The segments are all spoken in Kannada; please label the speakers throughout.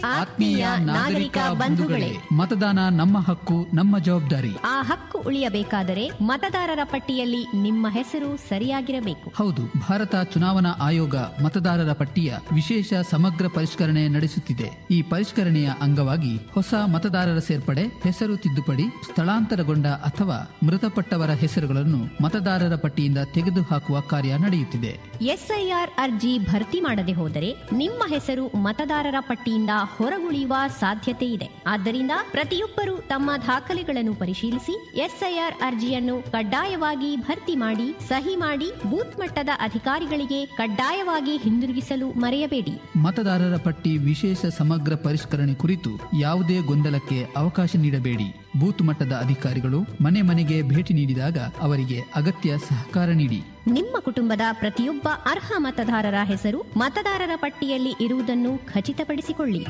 Speaker 1: ಆತ್ಮೀಯ ನಾಗರಿಕ ಬಂಧುಗಳೇ
Speaker 2: ಮತದಾನ ನಮ್ಮ ಹಕ್ಕು ನಮ್ಮ ಜವಾಬ್ದಾರಿ
Speaker 1: ಆ ಹಕ್ಕು ಉಳಿಯಬೇಕಾದರೆ ಮತದಾರರ ಪಟ್ಟಿಯಲ್ಲಿ ನಿಮ್ಮ ಹೆಸರು ಸರಿಯಾಗಿರಬೇಕು
Speaker 2: ಹೌದು ಭಾರತ ಚುನಾವಣಾ ಆಯೋಗ ಮತದಾರರ ಪಟ್ಟಿಯ ವಿಶೇಷ ಸಮಗ್ರ ಪರಿಷ್ಕರಣೆ ನಡೆಸುತ್ತಿದೆ ಈ ಪರಿಷ್ಕರಣೆಯ ಅಂಗವಾಗಿ ಹೊಸ ಮತದಾರರ ಸೇರ್ಪಡೆ ಹೆಸರು ತಿದ್ದುಪಡಿ ಸ್ಥಳಾಂತರಗೊಂಡ ಅಥವಾ ಮೃತಪಟ್ಟವರ ಹೆಸರುಗಳನ್ನು ಮತದಾರರ ಪಟ್ಟಿಯಿಂದ ತೆಗೆದುಹಾಕುವ ಕಾರ್ಯ ನಡೆಯುತ್ತಿದೆ
Speaker 1: ಎಸ್ಐಆರ್ ಅರ್ಜಿ ಭರ್ತಿ ಮಾಡದೆ ಹೋದರೆ ನಿಮ್ಮ ಹೆಸರು ಮತದಾರರ ಪಟ್ಟಿಯಿಂದ ಹೊರಗುಳಿಯುವ ಸಾಧ್ಯತೆ ಇದೆ ಆದ್ದರಿಂದ ಪ್ರತಿಯೊಬ್ಬರು ತಮ್ಮ ದಾಖಲೆಗಳನ್ನು ಪರಿಶೀಲಿಸಿ ಎಸ್ಐಆರ್ ಅರ್ಜಿಯನ್ನು ಕಡ್ಡಾಯವಾಗಿ ಭರ್ತಿ ಮಾಡಿ ಸಹಿ ಮಾಡಿ ಬೂತ್ ಮಟ್ಟದ ಅಧಿಕಾರಿಗಳಿಗೆ ಕಡ್ಡಾಯವಾಗಿ ಹಿಂದಿರುಗಿಸಲು ಮರೆಯಬೇಡಿ
Speaker 2: ಮತದಾರರ ಪಟ್ಟಿ ವಿಶೇಷ ಸಮಗ್ರ ಪರಿಷ್ಕರಣೆ ಕುರಿತು ಯಾವುದೇ ಗೊಂದಲಕ್ಕೆ ಅವಕಾಶ ನೀಡಬೇಡಿ ಬೂತ್ ಮಟ್ಟದ ಅಧಿಕಾರಿಗಳು ಮನೆ ಮನೆಗೆ ಭೇಟಿ ನೀಡಿದಾಗ ಅವರಿಗೆ ಅಗತ್ಯ ಸಹಕಾರ ನೀಡಿ
Speaker 1: ನಿಮ್ಮ ಕುಟುಂಬದ ಪ್ರತಿಯೊಬ್ಬ ಅರ್ಹ ಮತದಾರರ ಹೆಸರು ಮತದಾರರ ಪಟ್ಟಿಯಲ್ಲಿ ಇರುವುದನ್ನು ಖಚಿತಪಡಿಸಿಕೊಳ್ಳಿ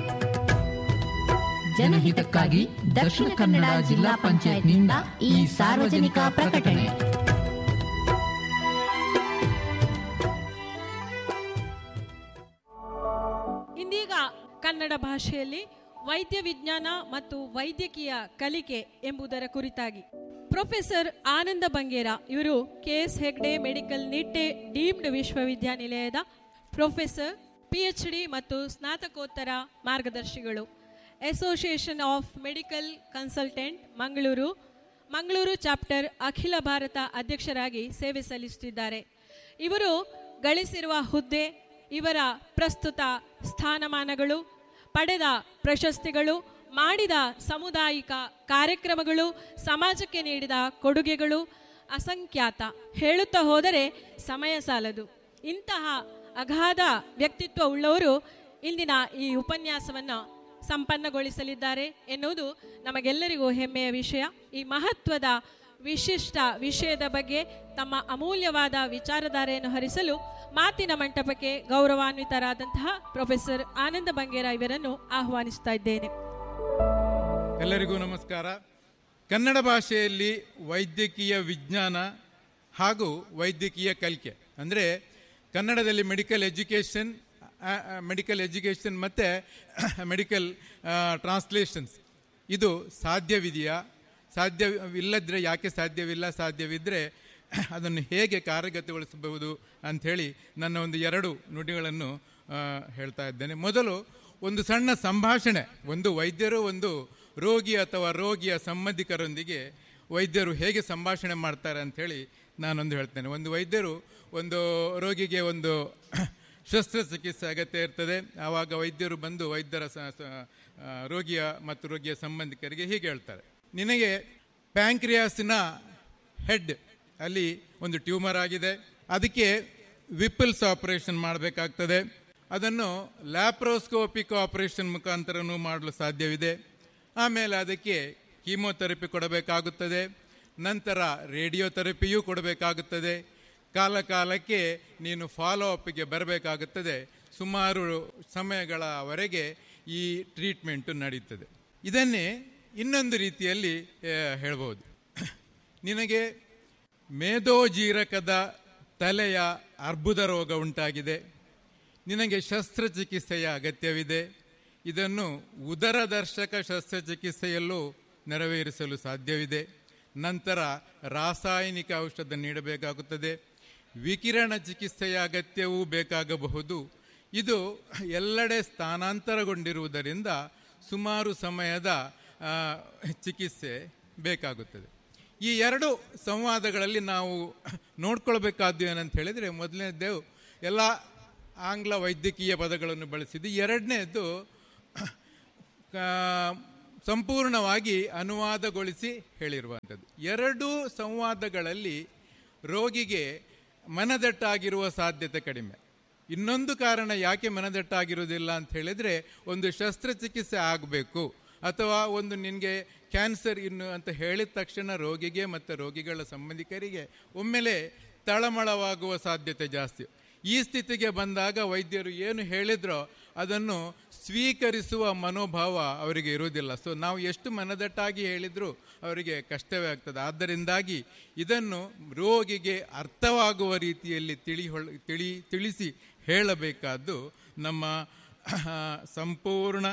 Speaker 2: ಜನಹಿತಕ್ಕಾಗಿ ದಕ್ಷಿಣ ಕನ್ನಡ ಜಿಲ್ಲಾ ಪಂಚಾಯತ್ನಿಂದ ಈ ಸಾರ್ವಜನಿಕ ಪ್ರಕಟಣೆ
Speaker 3: ಇಂದೀಗ ಕನ್ನಡ ಭಾಷೆಯಲ್ಲಿ ವೈದ್ಯ ವಿಜ್ಞಾನ ಮತ್ತು ವೈದ್ಯಕೀಯ ಕಲಿಕೆ ಎಂಬುದರ ಕುರಿತಾಗಿ ಪ್ರೊಫೆಸರ್ ಆನಂದ ಬಂಗೇರ ಇವರು K S Hegde medical Nitte deemed ವಿಶ್ವವಿದ್ಯಾನಿಲಯದ ಪ್ರೊಫೆಸರ್ ಪಿ ಎಚ್ ಡಿ ಮತ್ತು ಸ್ನಾತಕೋತ್ತರ ಮಾರ್ಗದರ್ಶಿಗಳು association of medical consultant Mangaluru Mangaluru chapter ಅಖಿಲ ಭಾರತ ಅಧ್ಯಕ್ಷರಾಗಿ ಸೇವೆ ಸಲ್ಲಿಸುತ್ತಿದ್ದಾರೆ ಇವರು ಗಳಿಸಿರುವ ಹುದ್ದೆ ಇವರ ಪ್ರಸ್ತುತ ಸ್ಥಾನಮಾನಗಳು ಪಡೆದ ಪ್ರಶಸ್ತಿಗಳು ಮಾಡಿದ ಸಾಮುದಾಯಿಕ ಕಾರ್ಯಕ್ರಮಗಳು ಸಮಾಜಕ್ಕೆ ನೀಡಿದ ಕೊಡುಗೆಗಳು ಅಸಂಖ್ಯಾತ ಹೇಳುತ್ತಾ ಹೋದರೆ ಸಮಯ ಸಾಲದು ಇಂತಹ ಅಗಾಧ ವ್ಯಕ್ತಿತ್ವ ಉಳ್ಳವರು ಇಂದಿನ ಈ ಉಪನ್ಯಾಸವನ್ನು ಸಂಪನ್ನಗೊಳಿಸಲಿದ್ದಾರೆ ಎನ್ನುವುದು ನಮಗೆಲ್ಲರಿಗೂ ಹೆಮ್ಮೆಯ ವಿಷಯ ಈ ಮಹತ್ವದ ವಿಶಿಷ್ಟ ವಿಷಯದ ಬಗ್ಗೆ ತಮ್ಮ ಅಮೂಲ್ಯವಾದ ವಿಚಾರಧಾರೆಯನ್ನು ಹರಿಸಲು ಮಾತಿನ ಮಂಟಪಕ್ಕೆ ಗೌರವಾನ್ವಿತರಾದಂತಹ ಪ್ರೊಫೆಸರ್ ಆನಂದ ಬಂಗೇರ ಇವರನ್ನು ಆಹ್ವಾನಿಸ್ತಾ ಇದ್ದೇನೆ
Speaker 4: ಎಲ್ಲರಿಗೂ ನಮಸ್ಕಾರ ಕನ್ನಡ ಭಾಷೆಯಲ್ಲಿ ವೈದ್ಯಕೀಯ ವಿಜ್ಞಾನ ಹಾಗೂ ವೈದ್ಯಕೀಯ ಕಲಿಕೆ ಅಂದರೆ ಕನ್ನಡದಲ್ಲಿ ಮೆಡಿಕಲ್ ಎಜುಕೇಷನ್ ಮೆಡಿಕಲ್ ಎಜುಕೇಷನ್ ಮತ್ತು ಮೆಡಿಕಲ್ ಟ್ರಾನ್ಸ್ಲೇಷನ್ಸ್ ಇದು ಸಾಧ್ಯವಿದೆಯಾ ಸಾಧ್ಯವಿಲ್ಲದ್ರೆ ಯಾಕೆ ಸಾಧ್ಯವಿಲ್ಲ ಸಾಧ್ಯವಿದ್ದರೆ ಅದನ್ನು ಹೇಗೆ ಕಾರ್ಯಗತಗೊಳಿಸಬಹುದು ಅಂಥೇಳಿ ನನ್ನ ಒಂದು ಎರಡು ನುಡಿಗಳನ್ನು ಆ, ಹೇಳ್ತಾ ಇದ್ದೇನೆ ಮೊದಲು ಒಂದು ಸಣ್ಣ ಸಂಭಾಷಣೆ ಒಂದು ವೈದ್ಯರು ಒಂದು ರೋಗಿ ಅಥವಾ ರೋಗಿಯ ಸಂಬಂಧಿಕರೊಂದಿಗೆ ವೈದ್ಯರು ಹೇಗೆ ಸಂಭಾಷಣೆ ಮಾಡ್ತಾರೆ ಅಂಥೇಳಿ ನಾನೊಂದು ಹೇಳ್ತೇನೆ ಒಂದು ವೈದ್ಯರು ಒಂದು ರೋಗಿಗೆ ಒಂದು ಶಸ್ತ್ರಚಿಕಿತ್ಸೆ ಅಗತ್ಯ ಇರ್ತದೆ ಆವಾಗ ವೈದ್ಯರು ಬಂದು ವೈದ್ಯರ ಸ- ಸ- ಆ, ರೋಗಿಯ ಮತ್ತು ರೋಗಿಯ ಸಂಬಂಧಿಕರಿಗೆ ಹೀಗೆ ಹೇಳ್ತಾರೆ ನಿನಗೆ ಪ್ಯಾಂಕ್ರಿಯಾಸಿನ ಹೆಡ್ ಅಲ್ಲಿ ಒಂದು ಟ್ಯೂಮರ್ ಆಗಿದೆ ಅದಕ್ಕೆ ವಿಪಲ್ಸ್ ಆಪರೇಷನ್ ಮಾಡಬೇಕಾಗ್ತದೆ ಅದನ್ನು ಲ್ಯಾಪ್ರೋಸ್ಕೋಪಿಕ್ ಆಪರೇಷನ್ ಮುಖಾಂತರನೂ ಮಾಡಲು ಸಾಧ್ಯವಿದೆ ಆಮೇಲೆ ಅದಕ್ಕೆ ಕೀಮೋಥೆರಪಿ ಕೊಡಬೇಕಾಗುತ್ತದೆ ನಂತರ ರೇಡಿಯೋಥೆರಪಿಯೂ ಕೊಡಬೇಕಾಗುತ್ತದೆ ಕಾಲ ಕಾಲಕ್ಕೆ ನೀನು ಫಾಲೋ ಅಪ್ಗೆ ಬರಬೇಕಾಗುತ್ತದೆ ಸುಮಾರು ಸಮಯಗಳವರೆಗೆ ಈ ಟ್ರೀಟ್ಮೆಂಟು ನಡೀತದೆ ಇದನ್ನೇ ಇನ್ನೊಂದು ರೀತಿಯಲ್ಲಿ ಆ, ಹೇಳ್ಬೋದು ನಿನಗೆ ಮೇದೋಜೀರಕದ ತಲೆಯ ಅರ್ಬುದ ರೋಗ ಉಂಟಾಗಿದೆ ನಿನಗೆ ಶಸ್ತ್ರಚಿಕಿತ್ಸೆಯ ಅಗತ್ಯವಿದೆ ಇದನ್ನು ಉದರದರ್ಶಕ ಶಸ್ತ್ರಚಿಕಿತ್ಸೆಯಲ್ಲೂ ನೆರವೇರಿಸಲು ಸಾಧ್ಯವಿದೆ ನಂತರ ರಾಸಾಯನಿಕ ಔಷಧ ನೀಡಬೇಕಾಗುತ್ತದೆ ವಿಕಿರಣ ಚಿಕಿತ್ಸೆಯ ಅಗತ್ಯವೂ ಬೇಕಾಗಬಹುದು ಇದು ಎಲ್ಲೆಡೆ ಸ್ಥಾನಾಂತರಗೊಂಡಿರುವುದರಿಂದ ಸುಮಾರು ಸಮಯದ ಆ, ಚಿಕಿತ್ಸೆ ಬೇಕಾಗುತ್ತದೆ ಈ ಎರಡು ಸಂವಾದಗಳಲ್ಲಿ ನಾವು ನೋಡ್ಕೊಳ್ಬೇಕಾದ್ದು ಏನಂತ ಹೇಳಿದರೆ ಮೊದಲನೇದ್ದು ಎಲ್ಲ ಆಂಗ್ಲ ವೈದ್ಯಕೀಯ ಪದಗಳನ್ನು ಬಳಸಿದ್ದು ಎರಡನೇದ್ದು ಆ, ಸಂಪೂರ್ಣವಾಗಿ ಅನುವಾದಗೊಳಿಸಿ ಹೇಳಿರುವಂಥದ್ದು ಎರಡೂ ಸಂವಾದಗಳಲ್ಲಿ ರೋಗಿಗೆ ಮನದಟ್ಟಾಗಿರುವ ಸಾಧ್ಯತೆ ಕಡಿಮೆ ಇನ್ನೊಂದು ಕಾರಣ ಯಾಕೆ ಮನದಟ್ಟಾಗಿರುವುದಿಲ್ಲ ಅಂತ ಹೇಳಿದ್ರೆ ಒಂದು ಶಸ್ತ್ರಚಿಕಿತ್ಸೆ ಆಗಬೇಕು ಅಥವಾ ಒಂದು ನಿನಗೆ ಕ್ಯಾನ್ಸರ್ ಇನ್ನು ಅಂತ ಹೇಳಿದ ತಕ್ಷಣ ರೋಗಿಗೆ ಮತ್ತು ರೋಗಿಗಳ ಸಂಬಂಧಿಕರಿಗೆ ಒಮ್ಮೆಲೆ ತಳಮಳವಾಗುವ ಸಾಧ್ಯತೆ ಜಾಸ್ತಿ ಈ ಸ್ಥಿತಿಗೆ ಬಂದಾಗ ವೈದ್ಯರು ಏನು ಹೇಳಿದ್ರೋ ಅದನ್ನು ಸ್ವೀಕರಿಸುವ ಮನೋಭಾವ ಅವರಿಗೆ ಇರುವುದಿಲ್ಲ ಸೊ ನಾವು ಎಷ್ಟು ಮನದಟ್ಟಾಗಿ ಹೇಳಿದರೂ ಅವರಿಗೆ ಕಷ್ಟವೇ ಆಗ್ತದೆ ಆದ್ದರಿಂದಾಗಿ ಇದನ್ನು ರೋಗಿಗೆ ಅರ್ಥವಾಗುವ ರೀತಿಯಲ್ಲಿ ತಿಳಿ ಹೊಳ್- ತಿಳಿ ತಿಳಿಸಿ ಹೇಳಬೇಕಾದ್ದು ನಮ್ಮ ಸಂಪೂರ್ಣ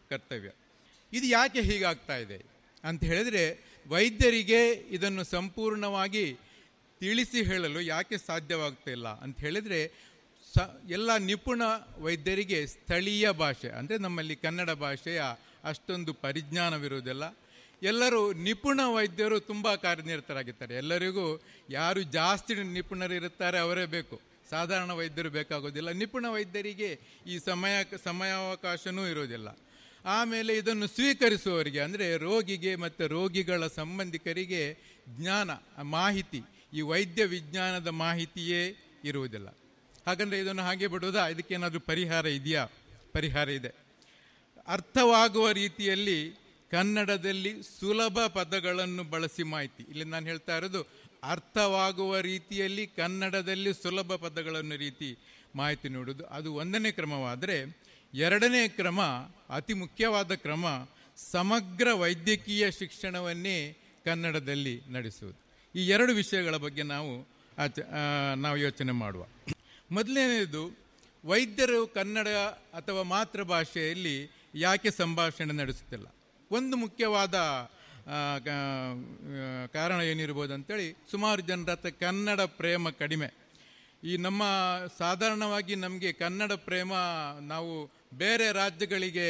Speaker 4: ಕರ್ತವ್ಯ ಇದು ಯಾಕೆ ಹೀಗಾಗ್ತಾ ಇದೆ ಅಂತ ಹೇಳಿದ್ರೆ ವೈದ್ಯರಿಗೆ ಇದನ್ನು ಸಂಪೂರ್ಣವಾಗಿ ತಿಳಿಸಿ ಹೇಳಲು ಯಾಕೆ ಸಾಧ್ಯವಾಗ್ತಾ ಇಲ್ಲ ಅಂತ ಹೇಳಿದ್ರೆ ಸ ಎಲ್ಲ ನಿಪುಣ ವೈದ್ಯರಿಗೆ ಸ್ಥಳೀಯ ಭಾಷೆ ಅಂದರೆ ನಮ್ಮಲ್ಲಿ ಕನ್ನಡ ಭಾಷೆಯ ಅಷ್ಟೊಂದು ಪರಿಜ್ಞಾನವಿರುವುದಿಲ್ಲ ಎಲ್ಲರೂ ನಿಪುಣ ವೈದ್ಯರು ತುಂಬ ಕಾರ್ಯನಿರತರಾಗಿರ್ತಾರೆ ಎಲ್ಲರಿಗೂ ಯಾರು ಜಾಸ್ತಿ ನಿಪುಣರಿರುತ್ತಾರೆ ಅವರೇ ಬೇಕು ಸಾಧಾರಣ ವೈದ್ಯರು ಬೇಕಾಗೋದಿಲ್ಲ ನಿಪುಣ ವೈದ್ಯರಿಗೆ ಈ ಸಮಯ ಸಮಯಾವಕಾಶನೂ ಇರೋದಿಲ್ಲ ಆಮೇಲೆ ಇದನ್ನು ಸ್ವೀಕರಿಸುವವರಿಗೆ ಅಂದರೆ ರೋಗಿಗೆ ಮತ್ತು ರೋಗಿಗಳ ಸಂಬಂಧಿಕರಿಗೆ ಜ್ಞಾನ ಮಾಹಿತಿ ಈ ವೈದ್ಯ ವಿಜ್ಞಾನದ ಮಾಹಿತಿಯೇ ಇರುವುದಿಲ್ಲ ಹಾಗಂದ್ರೆ ಇದನ್ನು ಹಾಗೆ ಬಿಡುವುದಾ ಇದಕ್ಕೇನಾದರೂ ಪರಿಹಾರ ಇದೆಯಾ ಪರಿಹಾರ ಇದೆ ಅರ್ಥವಾಗುವ ರೀತಿಯಲ್ಲಿ ಕನ್ನಡದಲ್ಲಿ ಸುಲಭ ಪದಗಳನ್ನು ಬಳಸಿ ಮಾಹಿತಿ ಇಲ್ಲಿ ನಾನು ಹೇಳ್ತಾ ಇರೋದು ಅರ್ಥವಾಗುವ ರೀತಿಯಲ್ಲಿ ಕನ್ನಡದಲ್ಲಿ ಸುಲಭ ಪದಗಳನ್ನು ರೀತಿ ಮಾಹಿತಿ ನೀಡುವುದು ಅದು ಒಂದನೇ ಕ್ರಮವಾದರೆ ಎರಡನೇ ಕ್ರಮ ಅತಿ ಮುಖ್ಯವಾದ ಕ್ರಮ ಸಮಗ್ರ ವೈದ್ಯಕೀಯ ಶಿಕ್ಷಣವನ್ನೇ ಕನ್ನಡದಲ್ಲಿ ನಡೆಸುವುದು ಈ ಎರಡು ವಿಷಯಗಳ ಬಗ್ಗೆ ನಾವು ಆಚ ಆ, ನಾವು ಯೋಚನೆ ಮಾಡುವ ಮೊದಲನೇದು ವೈದ್ಯರು ಕನ್ನಡ ಅಥವಾ ಮಾತೃಭಾಷೆಯಲ್ಲಿ ಯಾಕೆ ಸಂಭಾಷಣೆ ನಡೆಸುತ್ತಿಲ್ಲ ಒಂದು ಮುಖ್ಯವಾದ ಆ, ಕ- ಆ, ಕಾರಣ ಏನಿರ್ಬೋದು ಅಂತೇಳಿ ಸುಮಾರು ಜನರ ಹತ್ರ ಕನ್ನಡ ಪ್ರೇಮ ಕಡಿಮೆ ಈ ನಮ್ಮ ಸಾಧಾರಣವಾಗಿ ನಮಗೆ ಕನ್ನಡ ಪ್ರೇಮ ನಾವು ಬೇರೆ ರಾಜ್ಯಗಳಿಗೆ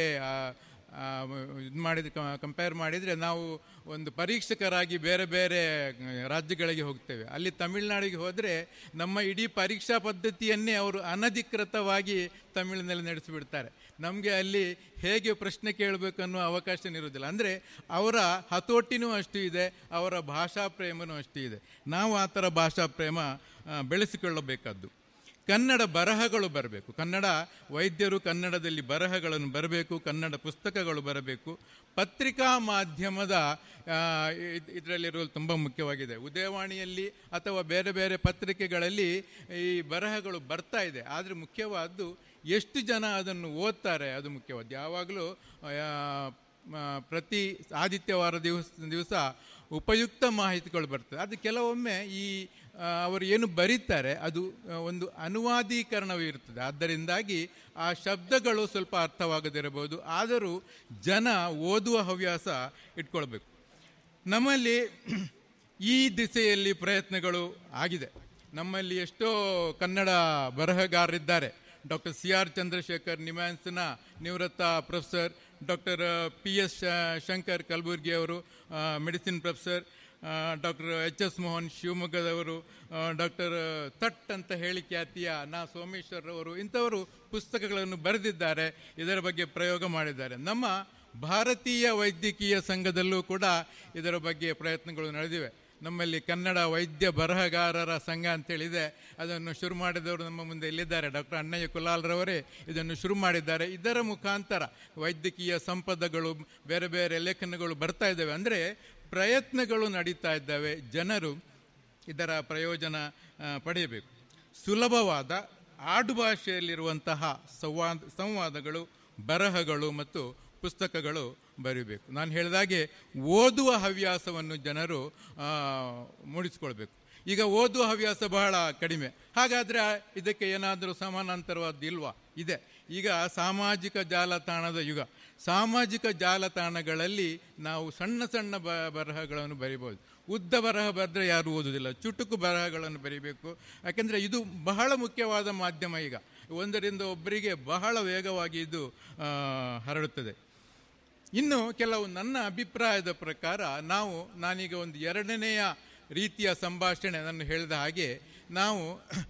Speaker 4: ಇದು ಮಾಡಿದ ಕಂಪೇರ್ ಮಾಡಿದರೆ ನಾವು ಒಂದು ಪರೀಕ್ಷಕರಾಗಿ ಬೇರೆ ಬೇರೆ ರಾಜ್ಯಗಳಿಗೆ ಹೋಗ್ತೇವೆ ಅಲ್ಲಿ ತಮಿಳುನಾಡಿಗೆ ಹೋದರೆ ನಮ್ಮ ಇಡೀ ಪರೀಕ್ಷಾ ಪದ್ಧತಿಯನ್ನೇ ಅವರು ಅನಧಿಕೃತವಾಗಿ ತಮಿಳಿನಲ್ಲಿ ನಡೆಸಿಬಿಡ್ತಾರೆ ನಮಗೆ ಅಲ್ಲಿ ಹೇಗೆ ಪ್ರಶ್ನೆ ಕೇಳಬೇಕು ಅನ್ನೋ ಅವಕಾಶ ಇರೋದಿಲ್ಲ ಅಂದರೆ ಅವರ ಹತೋಟಿನೂ ಅಷ್ಟು ಇದೆ ಅವರ ಭಾಷಾ ಪ್ರೇಮನೂ ಅಷ್ಟು ಇದೆ ನಾವು ಆ ಥರ ಭಾಷಾ ಪ್ರೇಮ ಆ, ಬೆಳೆಸಿಕೊಳ್ಳಬೇಕಾದ್ದು ಕನ್ನಡ ಬರಹಗಳು ಬರಬೇಕು ಕನ್ನಡ ವೈದ್ಯರು ಕನ್ನಡದಲ್ಲಿ ಬರಹಗಳನ್ನು ಬರಬೇಕು ಕನ್ನಡ ಪುಸ್ತಕಗಳು ಬರಬೇಕು ಪತ್ರಿಕಾ ಮಾಧ್ಯಮದ ಇದರಲ್ಲಿರೋದು ತುಂಬ ಮುಖ್ಯವಾಗಿದೆ ಉದಯವಾಣಿಯಲ್ಲಿ ಅಥವಾ ಬೇರೆ ಬೇರೆ ಪತ್ರಿಕೆಗಳಲ್ಲಿ ಈ ಬರಹಗಳು ಬರ್ತಾ ಇದೆ ಆದರೆ ಮುಖ್ಯವಾದ್ದು ಎಷ್ಟು ಜನ ಅದನ್ನು ಓದ್ತಾರೆ ಅದು ಮುಖ್ಯವಾದ್ದು ಯಾವಾಗಲೂ ಆ, ಮ, ಪ್ರತಿ ಆದಿತ್ಯವಾರ ದಿವಸ ದಿವಸ ಉಪಯುಕ್ತ ಮಾಹಿತಿಗಳು ಬರ್ತದೆ ಅದು ಕೆಲವೊಮ್ಮೆ ಈ ಆ, ಅವರು ಏನು ಬರೀತಾರೆ ಅದು ಆ, ಒಂದು ಅನುವಾದೀಕರಣವಿರುತ್ತದೆ ಆದ್ದರಿಂದಾಗಿ ಆ ಶಬ್ದಗಳು ಸ್ವಲ್ಪ ಅರ್ಥವಾಗದಿರಬಹುದು ಆದರೂ ಜನ ಓದುವ ಹವ್ಯಾಸ ಇಟ್ಕೊಳ್ಬೇಕು ನಮ್ಮಲ್ಲಿ ಈ ದಿಸೆಯಲ್ಲಿ ಪ್ರಯತ್ನಗಳು ಆಗಿದೆ ನಮ್ಮಲ್ಲಿ ಎಷ್ಟೋ ಕನ್ನಡ ಬರಹಗಾರರಿದ್ದಾರೆ ಡಾಕ್ಟರ್ ಸಿ ಆರ್ ಚಂದ್ರಶೇಖರ್ ನಿಮ್ಯಾನ್ಸ್ನ ನಿವೃತ್ತ professor doctor P S Shankar Kalaburagi ಅವರು medicine professor doctor H S Mohan ಶಿವಮೊಗ್ಗದವರು ಡಾಕ್ಟರ್ ತಟ್ ಅಂತ ಹೇಳಿ ಖ್ಯಾತಿಯ ನಾ ಸೋಮೇಶ್ವರ್ ಅವರು ಇಂಥವರು ಪುಸ್ತಕಗಳನ್ನು ಬರೆದಿದ್ದಾರೆ ಇದರ ಬಗ್ಗೆ ಪ್ರಯೋಗ ಮಾಡಿದ್ದಾರೆ ನಮ್ಮ ಭಾರತೀಯ ವೈದ್ಯಕೀಯ ಸಂಘದಲ್ಲೂ ಕೂಡ ಇದರ ಬಗ್ಗೆ ಪ್ರಯತ್ನಗಳು ನಡೆದಿವೆ ನಮ್ಮಲ್ಲಿ ಕನ್ನಡ ವೈದ್ಯ ಬರಹಗಾರರ ಸಂಘ ಅಂತೇಳಿದೆ ಅದನ್ನು ಶುರು ಮಾಡಿದವರು ನಮ್ಮ ಮುಂದೆ ಇಲ್ಲಿದ್ದಾರೆ ಡಾಕ್ಟರ್ ಅಣ್ಣಯ್ಯ ಕುಲಾಲ್ರವರೇ ಇದನ್ನು ಶುರು ಮಾಡಿದ್ದಾರೆ ಇದರ ಮುಖಾಂತರ ವೈದ್ಯಕೀಯ ಸಂಪದಗಳು ಬೇರೆ ಬೇರೆ ಲೇಖನಗಳು ಬರ್ತಾ ಇದ್ದಾವೆ ಅಂದರೆ ಪ್ರಯತ್ನಗಳು ನಡೀತಾ ಇದ್ದಾವೆ ಜನರು ಇದರ ಪ್ರಯೋಜನ ಆ, ಪಡೆಯಬೇಕು ಸುಲಭವಾದ ಆಡುಭಾಷೆಯಲ್ಲಿರುವಂತಹ ಸಂವಾದ ಸಂವಾದಗಳು ಬರಹಗಳು ಮತ್ತು ಪುಸ್ತಕಗಳು ಬರೀಬೇಕು ನಾನು ಹೇಳಿದಾಗೆ ಓದುವ ಹವ್ಯಾಸವನ್ನು ಜನರು ಆ, ಮೂಡಿಸ್ಕೊಳ್ಬೇಕು ಈಗ ಓದುವ ಹವ್ಯಾಸ ಬಹಳ ಕಡಿಮೆ ಹಾಗಾದರೆ ಇದಕ್ಕೆ ಏನಾದರೂ ಸಮಾನಾಂತರವಾದ್ದು ಇಲ್ವಾ ಇದೆ ಈಗ ಸಾಮಾಜಿಕ ಜಾಲತಾಣದ ಯುಗ ಸಾಮಾಜಿಕ ಜಾಲತಾಣಗಳಲ್ಲಿ ನಾವು ಸಣ್ಣ ಸಣ್ಣ ಬ ಬರಹಗಳನ್ನು ಬರಿಬೋದು ಉದ್ದ ಬರಹ ಬರೆದ್ರೆ ಯಾರು ಓದುವುದಿಲ್ಲ ಚುಟುಕು ಬರಹಗಳನ್ನು ಬರಿಬೇಕು ಯಾಕೆಂದರೆ ಇದು ಬಹಳ ಮುಖ್ಯವಾದ ಮಾಧ್ಯಮ ಈಗ ಒಂದರಿಂದ ಒಬ್ಬರಿಗೆ ಬಹಳ ವೇಗವಾಗಿ ಇದು ಆ, ಹರಡುತ್ತದೆ ಇನ್ನು ಕೆಲವು ನನ್ನ ಅಭಿಪ್ರಾಯದ ಪ್ರಕಾರ ನಾವು ನಾನೀಗ ಒಂದು ಎರಡನೆಯ ರೀತಿಯ ಸಂಭಾಷಣೆ ನಾನು ಹೇಳಿದ ಹಾಗೆ ನಾವು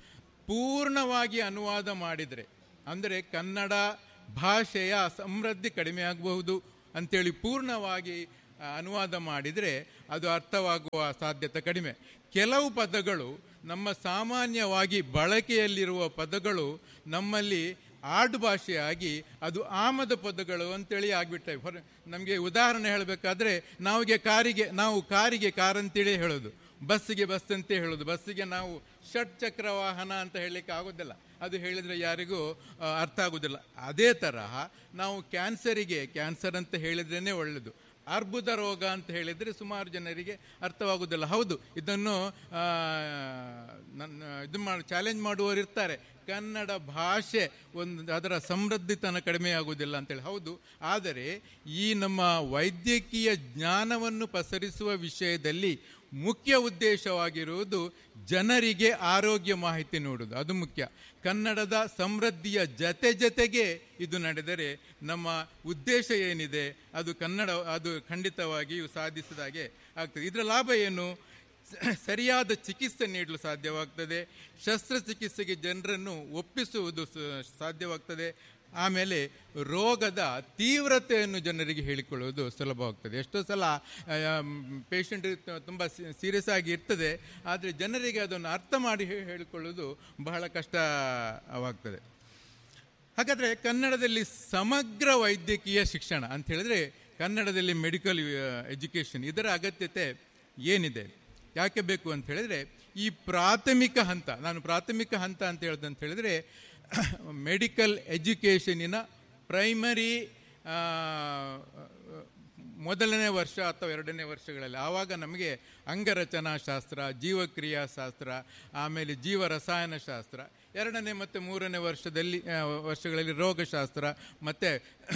Speaker 4: ಪೂರ್ಣವಾಗಿ ಅನುವಾದ ಮಾಡಿದರೆ ಅಂದರೆ ಕನ್ನಡ ಭಾಷೆಯ ಸಮೃದ್ಧಿ ಕಡಿಮೆ ಆಗಬಹುದು ಅಂತೇಳಿ ಪೂರ್ಣವಾಗಿ ಆ, ಅನುವಾದ ಮಾಡಿದರೆ ಅದು ಅರ್ಥವಾಗುವ ಸಾಧ್ಯತೆ ಕಡಿಮೆ ಕೆಲವು ಪದಗಳು ನಮ್ಮ ಸಾಮಾನ್ಯವಾಗಿ ಬಳಕೆಯಲ್ಲಿರುವ ಪದಗಳು ನಮ್ಮಲ್ಲಿ ಆಡು ಭಾಷೆಯಾಗಿ ಅದು ಆಮದ ಪದಗಳು ಅಂತೇಳಿ ಆಗಿಬಿಟ್ಟವೆ ಹೊರ ನಮಗೆ ಉದಾಹರಣೆ ಹೇಳಬೇಕಾದ್ರೆ ನಾವಿಗೆ ಕಾರಿಗೆ ನಾವು ಕಾರಿಗೆ ಕಾರ್ ಅಂತೇಳಿ ಹೇಳೋದು ಬಸ್ಸಿಗೆ ಬಸ್ ಅಂತ ಹೇಳೋದು ಬಸ್ಸಿಗೆ ನಾವು ಷಟ್ ಚಕ್ರ ವಾಹನ ಅಂತ ಹೇಳಲಿಕ್ಕೆ ಆಗೋದಿಲ್ಲ ಅದು ಹೇಳಿದರೆ ಯಾರಿಗೂ ಆ, ಅರ್ಥ ಆಗೋದಿಲ್ಲ ಅದೇ ತರಹ ನಾವು ಕ್ಯಾನ್ಸರಿಗೆ ಕ್ಯಾನ್ಸರ್ ಅಂತ ಹೇಳಿದ್ರೇ ಒಳ್ಳೆಯದು ಅರ್ಬುದ ರೋಗ ಅಂತ ಹೇಳಿದರೆ ಸುಮಾರು ಜನರಿಗೆ ಅರ್ಥವಾಗುವುದಿಲ್ಲ ಹೌದು ಇದನ್ನು ಆ, ನನ್ನ ಇದು ಮಾಡಿ ಚಾಲೆಂಜ್ ಮಾಡುವವರು ಇರ್ತಾರೆ ಕನ್ನಡ ಭಾಷೆ ಒಂದು ಅದರ ಸಮೃದ್ಧಿತನ ಕಡಿಮೆ ಆಗುವುದಿಲ್ಲ ಅಂತೇಳಿ ಹೌದು ಆದರೆ ಈ ನಮ್ಮ ವೈದ್ಯಕೀಯ ಜ್ಞಾನವನ್ನು ಪಸರಿಸುವ ವಿಷಯದಲ್ಲಿ ಮುಖ್ಯ ಉದ್ದೇಶವಾಗಿರುವುದು ಜನರಿಗೆ ಆರೋಗ್ಯ ಮಾಹಿತಿ ನೀಡುವುದು ಅದು ಮುಖ್ಯ ಕನ್ನಡದ ಸಮೃದ್ಧಿಯ ಜತೆ ಜತೆಗೆ ಇದು ನಡೆದರೆ ನಮ್ಮ ಉದ್ದೇಶ ಏನಿದೆ ಅದು ಕನ್ನಡ ಅದು ಖಂಡಿತವಾಗಿಯೂ ಸಾಧಿಸಿದಾಗೆ ಆಗ್ತದೆ ಇದರ ಲಾಭ ಏನು ಸ- ಸರಿಯಾದ ಚಿಕಿತ್ಸೆ ನೀಡಲು ಸಾಧ್ಯವಾಗ್ತದೆ ಶಸ್ತ್ರಚಿಕಿತ್ಸೆಗೆ ಜನರನ್ನು ಒಪ್ಪಿಸುವುದು ಸ- ಸಾಧ್ಯವಾಗ್ತದೆ ಆಮೇಲೆ ರೋಗದ ತೀವ್ರತೆಯನ್ನು ಜನರಿಗೆ ಹೇಳಿಕೊಳ್ಳುವುದು ಸುಲಭವಾಗ್ತದೆ ಎಷ್ಟೋ ಸಲ ಪೇಷಂಟ್ ತುಂಬ ಸೀರಿಯಸ್ ಆಗಿ ಇರ್ತದೆ ಆದರೆ ಜನರಿಗೆ ಅದನ್ನು ಅರ್ಥ ಮಾಡಿ ಹೇ- ಹೇಳಿಕೊಳ್ಳುವುದು ಬಹಳ ಕಷ್ಟವಾಗ್ತದೆ ಹಾಗಾದರೆ ಕನ್ನಡದಲ್ಲಿ ಸಮಗ್ರ ವೈದ್ಯಕೀಯ ಶಿಕ್ಷಣ ಅಂತ ಹೇಳಿದ್ರೆ ಕನ್ನಡದಲ್ಲಿ ಮೆಡಿಕಲ್ ಎಜುಕೇಷನ್ ಇದರ ಅಗತ್ಯತೆ ಏನಿದೆ ಯಾಕೆ ಬೇಕು ಅಂತ ಹೇಳಿದ್ರೆ ಈ ಪ್ರಾಥಮಿಕ ಹಂತ ನಾನು ಪ್ರಾಥಮಿಕ ಹಂತ ಅಂತ ಹೇಳ್ದೆ ಅಂತ ಹೇಳಿದ್ರೆ ಮೆಡಿಕಲ್ ಎಜುಕೇಷನಿನ ಪ್ರೈಮರಿ ಮೊದಲನೇ ವರ್ಷ ಅಥವಾ ಎರಡನೇ ವರ್ಷಗಳಲ್ಲಿ ಆವಾಗ ನಮಗೆ ಅಂಗರಚನಾ ಶಾಸ್ತ್ರ ಜೀವಕ್ರಿಯಾ ಶಾಸ್ತ್ರ ಆಮೇಲೆ ಜೀವ ರಸಾಯನ ಶಾಸ್ತ್ರ ಎರಡನೇ ಮತ್ತು ಮೂರನೇ ವರ್ಷದಲ್ಲಿ ಆ, ವರ್ಷಗಳಲ್ಲಿ ರೋಗಶಾಸ್ತ್ರ ಮತ್ತು